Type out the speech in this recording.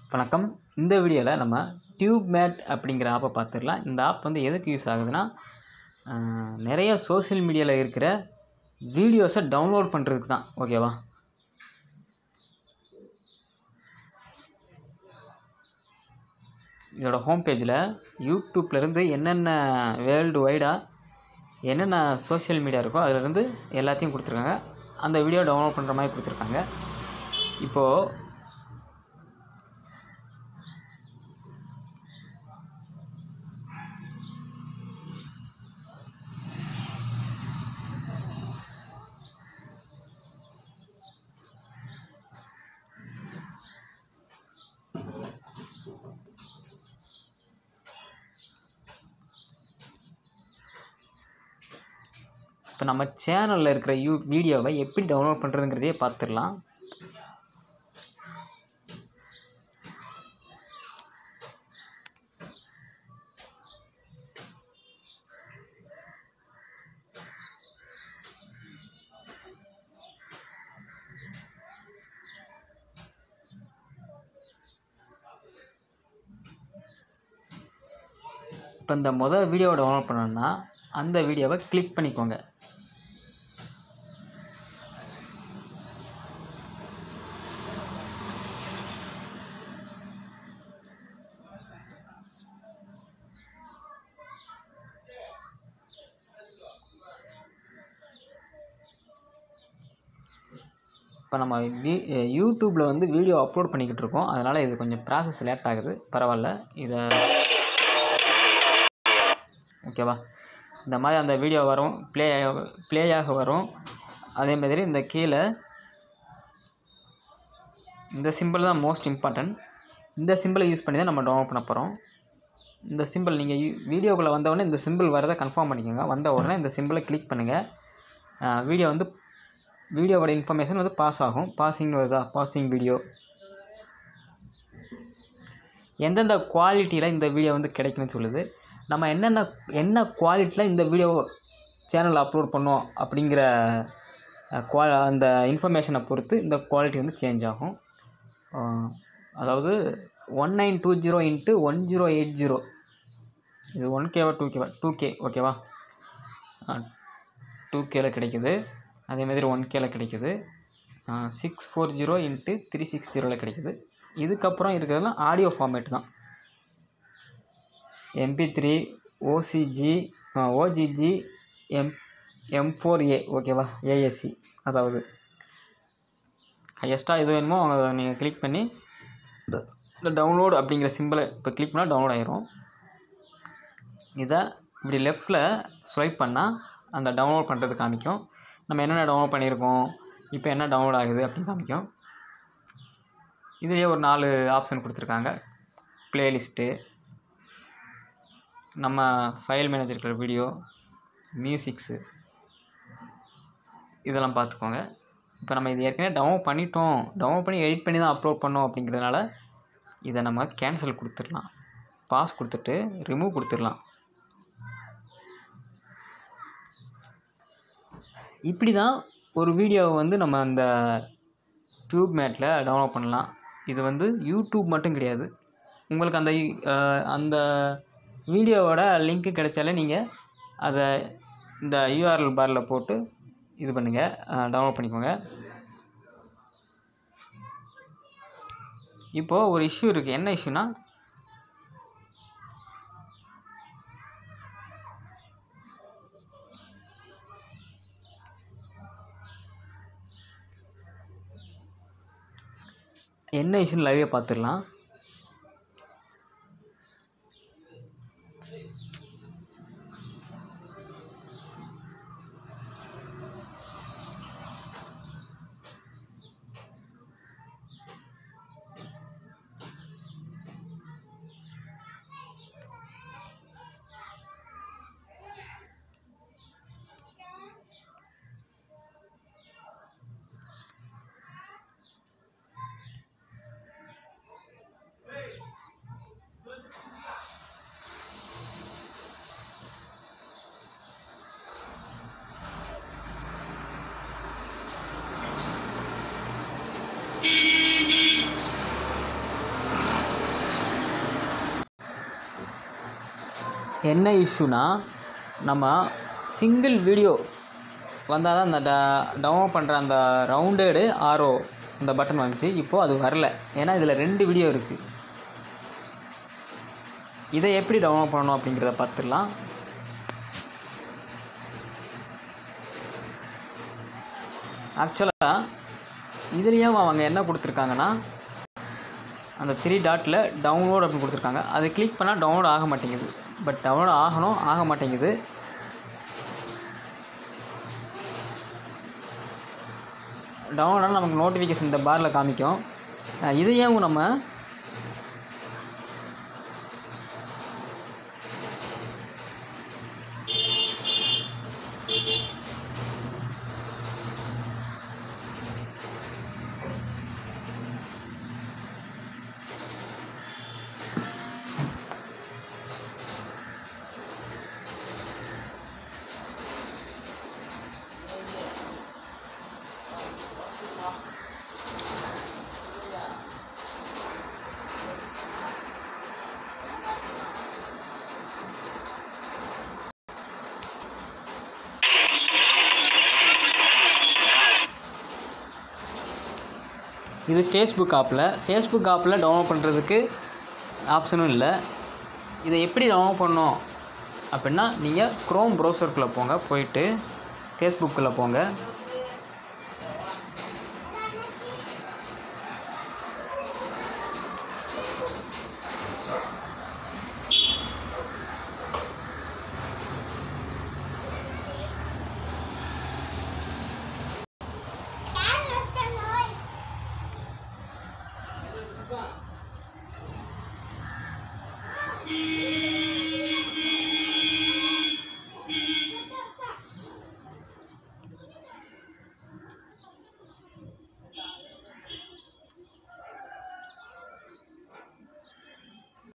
வணக்கம் இந்த வீடியோவில் நம்ம டியூப் மேட் அப்படிங்கிற ஆப்பை பார்த்துடலாம் இந்த ஆப் வந்து எதுக்கு யூஸ் ஆகுதுன்னா ஆஹ், நிறைய சோஷியல் மீடியாவில் இருக்கிற வீடியோஸை டவுன்லோட் பண்ணுறதுக்கு தான் ஓகேவா இதோட ஹோம் பேஜில் யூடியூப்லேருந்து என்னென்ன வேர்ல்டு வைடாக என்னென்ன சோஷியல் மீடியா இருக்கோ அதிலேருந்து எல்லாத்தையும் கொடுத்துருக்காங்க அந்த வீடியோ டவுன்லோட் பண்ணுற மாதிரி கொடுத்துருக்காங்க இப்போது இப்போ நம்ம சேனலில் இருக்கிற யூ வீடியோவை எப்படி டவுன்லோட் பண்ணுறதுங்கிறதையே பார்த்துடலாம் இப்போ இந்த மொதல் வீடியோவை டவுன்லோட் பண்ணணும்னா அந்த வீடியோவை கிளிக் பண்ணிக்கோங்க இப்போ நம்ம வீ யூடியூப்பில் வந்து வீடியோ அப்லோட் பண்ணிக்கிட்டு இருக்கோம் அதனால் இது கொஞ்சம் ப்ராசஸ் லேட் ஆகுது பரவாயில்ல இதை ஓகேவா இந்த மாதிரி அந்த வீடியோ வரும் ப்ளே ப்ளேயாக வரும் அதே மாதிரி இந்த கீழே இந்த சிம்பிள் தான் மோஸ்ட் இம்பார்ட்டன்ட் இந்த சிம்பிளை யூஸ் பண்ணி தான் நம்ம டவுன்லோட் பண்ண போகிறோம் இந்த சிம்பிள் நீங்கள் வீடியோக்குள்ளே வந்தவுடனே இந்த சிம்பிள் வரதை கன்ஃபார்ம் பண்ணிக்கோங்க வந்த உடனே இந்த சிம்பிளை கிளிக் பண்ணுங்கள் வீடியோ வந்து வீடியோவோட இன்ஃபர்மேஷன் வந்து பாஸ் ஆகும் பாசிங் வருதா பாசிங் வீடியோ எந்தெந்த குவாலிட்டியில் இந்த வீடியோ வந்து கிடைக்கும்னு சொல்லுது நம்ம என்னென்ன என்ன குவாலிட்டியில் இந்த வீடியோ சேனலில் அப்லோட் பண்ணோம் அப்படிங்கிற அஹ், குவா அந்த இன்ஃபர்மேஷனை பொறுத்து இந்த குவாலிட்டி வந்து சேஞ்ச் ஆகும் அஹ், அதாவது one nine two zero into one zero eight zero இது ஒன் கேவா டூ கேவா டூ கே ஓகேவா டூ கேல கிடைக்குது அதே மாதிரி ஒன் கேல கிடைக்குது six four zero into three six ஜீரோவில் கிடைக்குது இதுக்கப்புறம் இருக்கிறதெல்லாம் ஆடியோ ஃபார்மேட் தான் எம்பி த்ரீ ஓசிஜி OGG M M four A ஓகேவா ஏஎஸ்சி அதாவது ஹையஸ்ட்டாக எது வேணுமோ அதை நீங்கள் கிளிக் பண்ணி இந்த டவுன்லோட் அப்படிங்கிற சிம்பிளை இப்போ கிளிக் பண்ணால் டவுன்லோட் ஆயிரும் இதை இப்படி லெஃப்டில் ஸ்வைப் பண்ணால் அந்த டவுன்லோட் பண்ணுறது காமிக்கும் நம்ம என்னென்ன டவுன்லோட் பண்ணியிருக்கோம் இப்போ என்ன டவுன்லோட் ஆகுது அப்படின்னு காமிக்கும் இதுலேயே ஒரு நாலு ஆப்ஷன் கொடுத்துருக்காங்க ப்ளேலிஸ்ட்டு நம்ம ஃபைல் மேனேஜர் இருக்கிற வீடியோ மியூசிக்ஸு இதெல்லாம் பார்த்துக்கோங்க இப்போ நம்ம இது ஏற்கனவே டவுன்லோட் பண்ணிட்டோம் டவுன்லோட் பண்ணி எடிட் பண்ணி தான் அப்லோட் பண்ணோம் அப்படிங்கிறதுனால இதை நம்ம கேன்சல் கொடுத்துடலாம் பாஸ் கொடுத்துட்டு ரிமூவ் கொடுத்துடலாம் இப்படி தான் ஒரு வீடியோவை வந்து நம்ம அந்த டியூப் மேட்டில் டவுன்லோட் பண்ணலாம் இது வந்து யூடியூப் மட்டும் கிடையாது உங்களுக்கு அந்த அஹ், அந்த வீடியோவோட லிங்க்கு கிடைச்சாலே நீங்கள் அதை இந்த யூஆர்எல் பாரில் போட்டு இது பண்ணுங்கள் டவுன்லோட் பண்ணிக்கோங்க இப்போது ஒரு இஷ்யூ இருக்குது என்ன இஷ்யூனா என்ன இஷ்யூன்னு லைவே பார்த்துடலாம் என்ன இஷ்யூனா நம்ம சிங்கிள் வீடியோ வந்தால் தான் அந்த ட டவுன்லோட் பண்ணுற அந்த ரவுண்டடு ஆரோ அந்த பட்டன் வந்துச்சு இப்போது அது வரல ஏன்னா இதில் ரெண்டு வீடியோ இருக்குது இதை எப்படி டவுன்லோட் பண்ணணும் அப்படிங்கிறத பார்த்துடலாம் ஆக்சுவலாக இதுலேயும் அவங்க என்ன கொடுத்துருக்காங்கன்னா அந்த த்ரீ டாட்டில் டவுன்லோட் அப்படின்னு கொடுத்துருக்காங்க அதை கிளிக் பண்ணால் டவுன்லோட் ஆக மாட்டேங்குது பட் டவுன்லோட் ஆகணும் ஆக மாட்டேங்குது டவுன்லோட் நமக்கு நோட்டிஃபிகேஷன் இந்த பாரில் காமிக்கும் அஹ் இதையும் நம்ம இது ஃபேஸ்புக் ஆப்பில் ஃபேஸ்புக் ஆப்பில் டவுன்லோட் பண்ணுறதுக்கு ஆப்ஷனும் இல்லை இதை எப்படி டவுன்லோட் பண்ணணும் அப்படின்னா நீங்கள் க்ரோம் ப்ரௌசருக்குள்ளே போங்க போயிட்டு ஃபேஸ்புக்கில் போங்க Can